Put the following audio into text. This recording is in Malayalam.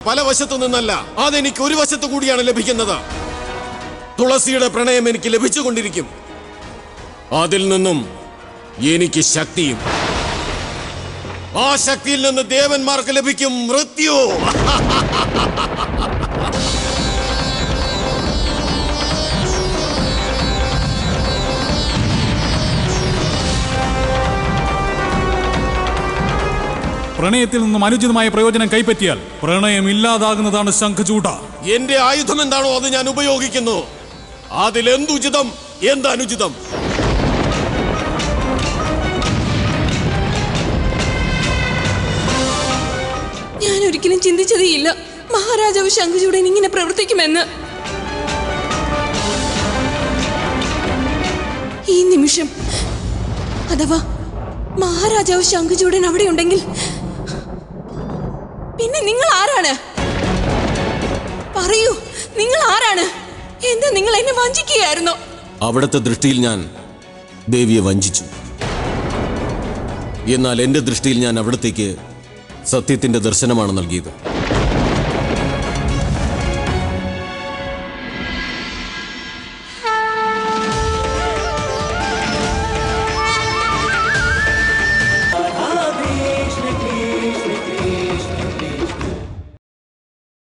പല വശത്തു നിന്നല്ല അതെനിക്ക് ഒരു വശത്തു കൂടിയാണ് ലഭിക്കുന്നത് തുളസിയുടെ പ്രണയം എനിക്ക് ലഭിച്ചുകൊണ്ടിരിക്കും അതിൽ നിന്നും എനിക്ക് ശക്തിയും ആ ശക്തിയിൽ നിന്ന് ദേവന്മാർക്ക് ലഭിക്കും മൃത്യു പ്രണയത്തിൽ നിന്നും അനുചിതമായ പ്രയോജനം കൈപ്പറ്റിയാൽ പ്രണയം ഇല്ലാതാകുന്നതാണ് ശംഖചൂട എന്റെ ആയുധം എന്താണോ അത് ഞാൻ ഉപയോഗിക്കുന്നു അതിലെന്തുചിതം എന്തനുചിതം ഞാൻ ഒരിക്കലും ചിന്തിച്ചതേയില്ല മഹാരാജാവ് ശംഖുചൂടൻ ഇങ്ങനെ പ്രവർത്തിക്കുമെന്ന് ഈ നിമിഷം അഥവാ മഹാരാജാവ് ശംഖുചൂടൻ അവിടെ ഉണ്ടെങ്കിൽ പിന്നെ നിങ്ങൾ ആരാണ് പറയൂ നിങ്ങൾ ആരാണ് എന്താ നിങ്ങൾ എന്നെ വഞ്ചിക്കുകയായിരുന്നോ അവിടുത്തെ ദൃഷ്ടിയിൽ ഞാൻ ദേവിയെ വഞ്ചിച്ചു എന്നാൽ എന്റെ ദൃഷ്ടിയിൽ ഞാൻ അവിടത്തേക്ക് സത്യത്തിന്റെ ദർശനമാണ് നൽകിയത്